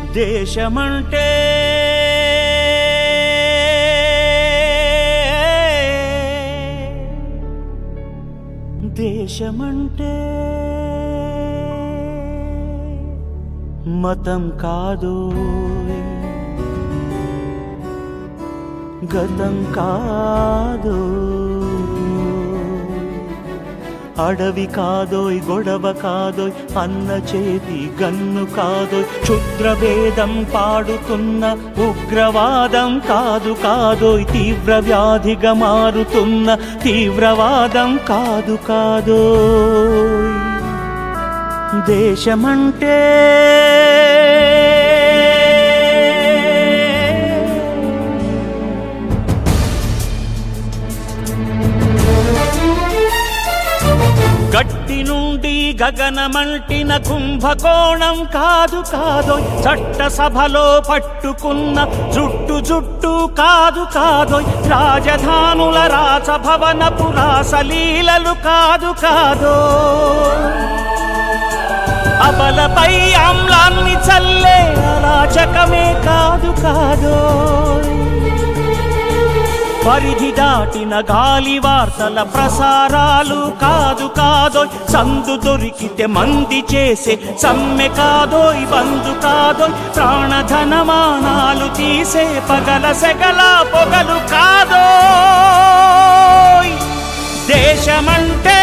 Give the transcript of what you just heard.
దేశమంటే దేశమంటే మతం కాదు గతం కాదు అడవి కాదోయ్ గొడవ కాదోయ్ అన్న చేతి గన్ను కాదోయ్ క్షుద్రభేదం పాడుతున్న ఉగ్రవాదం కాదు కాదోయ్ తీవ్ర వ్యాధిగా మారుతున్న తీవ్రవాదం కాదు కాదోయ్ దేశమంటే గట్టి నుండి గగనమంటిన కుంభకోణం కాదు కాదు చట్టసభలో పట్టుకున్న జుట్టు జుట్టు కాదు కాదు రాజధానుల రాసభవన పురాసలీలలు కాదు కాదు అబలపై ఆమ్లాన్ని చల్లే అరాచకమే కాదు కాదు పరిధి దాటిన గాలి వార్తల ప్రసారాలు కాదు కాదోయ్ సందు దొరికితే మంది చేసే సమ్మె కాదోయ్ బంధు కాదోయ్ ప్రాణధనమానాలు తీసే పగల సెగల పొగలు కాదోయ్ దేశమంటే